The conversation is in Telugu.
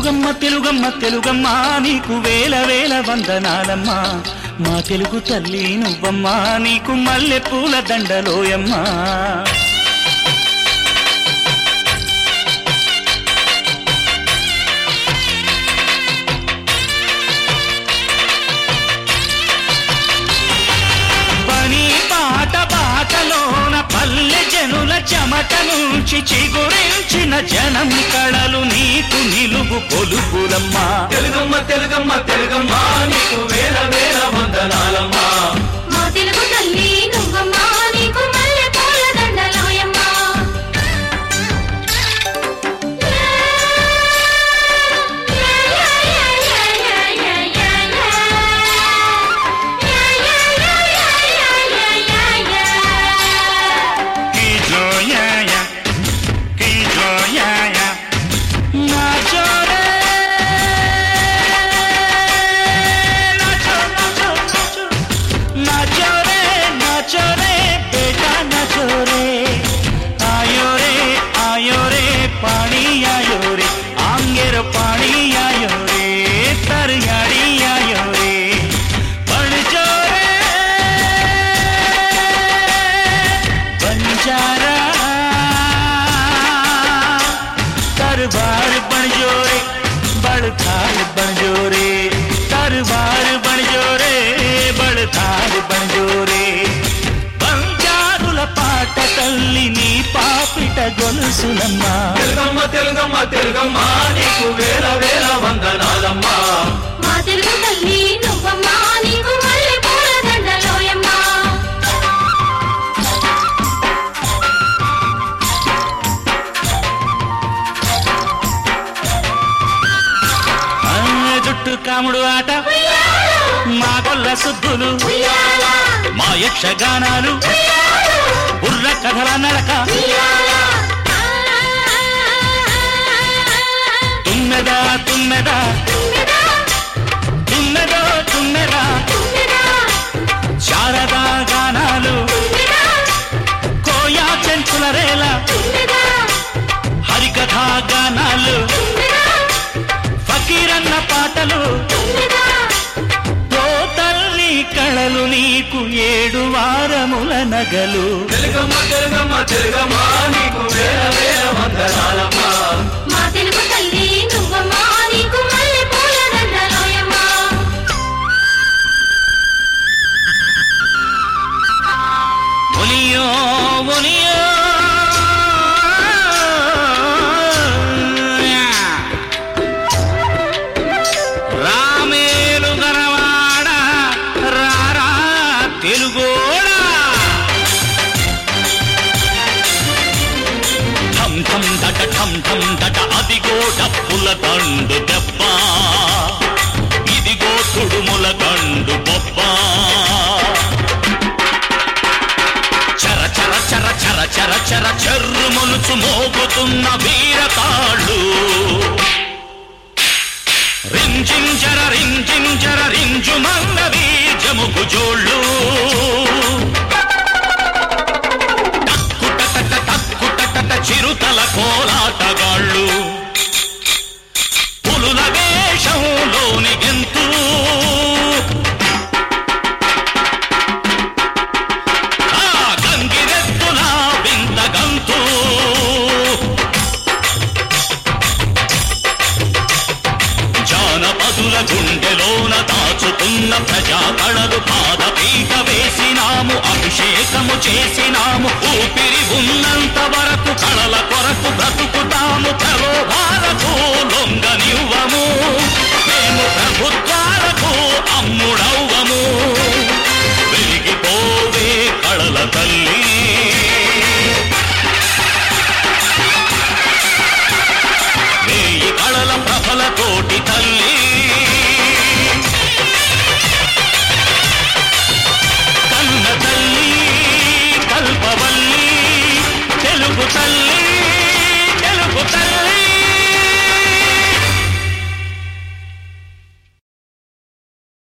తెలుగమ్మ తెలుగమ్మ తెలుగమ్మ నీకు వేల వేల వందనాలమ్మా మా తెలుగు తల్లి నువ్వమ్మా నీకు మల్లె పూల దండలోయమ్మా పని పాట బాటలోన పల్లె జనుల చెమట నుంచి చిగురించిన జనం కళలు నీకు నిలువు కొలుపులమ్మా తెలుగమ్మ తెలుగమ్మ తెలుగమ్మ నీకు వేల వేల వందనాలమ్మా మా తెలుగు తల్లి నువ్వమ్మా నీకు మల్లె పూల దండలోయమ్మా की जोयाया की जोयाया नाचो रे नाचो नाचो नाचो नाचो रे नाचो रे बेटा नाचो रे आयो रे आयो रे पानी आयो रे आंगेर पानी आयो रे तरयाड़ी आयो रे बन जो रे बंजारा दरबार बन जोरे बड़थाल बन जोरे दरबार बन जोरे बड़थाल बन जोरे బంజారుల పాట తల్లి నీ పాపిట గొలుసులమ్మా తెలుగమ్మ తెలుగమ్మ తెలుగమ్మ నీకు వేల వేల వందనాలమ్మా మా తెలుగు తల్లి నువ్వమ్మా నీకు మల్లె పూల దండలోయమ్మా ఆ, జుట్టు కాముడు ఆట మా గొల్ల సుద్దులు మా యక్షగానాలు బుర్ర కథల నడక తుమ్మెదా తుమ్మెదా తుమ్మెదో తుమ్మెదా శారదా గానాలు కోయా చెంచుల రేల హరికథా గానాలు ఫకీరన్న పాటలు తో తల్లి కళలు నీకు ఏడు వారముల నగలు తెలుగమ్మ తెలుగమ్మ తెలుగమ్మ నీకు వేల వేల వందనాలమ్మా మా తెలుగు తల్లి నువ్వమ్మా నీకు మల్లె పూల దండలోయమ్మా ఒలియో ఒలియో రామేలు గరవాడ రారా తెలుగోడా ఠం ఠం దట ఠం ఠం దట అదిగో డప్పుల దండు దెబ్బ ఇదిగో తుడుముల దండు బొబ్బ చర చర చర చర చర చర చెర్రు మొలుచు మోగుతున్న వీరతాళ్ళు రింజింజర రింజింజర రింజు మల్ల బీజముకు జోళ్ళు టక్కుటట టక్కుటట చిరుతల కోలాటగాళ్ళు పులుల వేషంలోని గెంతు ఆ గంగిరెద్దుల వింత గంతు జానపదుల గుండెలోన దాచుతున్న ప్రజా కళలు పాదపీట వేసినాము అభిషేకము చేసినాము ఊపిరి ఉన్నంత వరకు కళల కొరకు బ్రతుకుతాము ప్రలోభాలకు లొంగనివ్వము మేము ప్రభుత్వాలకు అమ్ముడవ్వము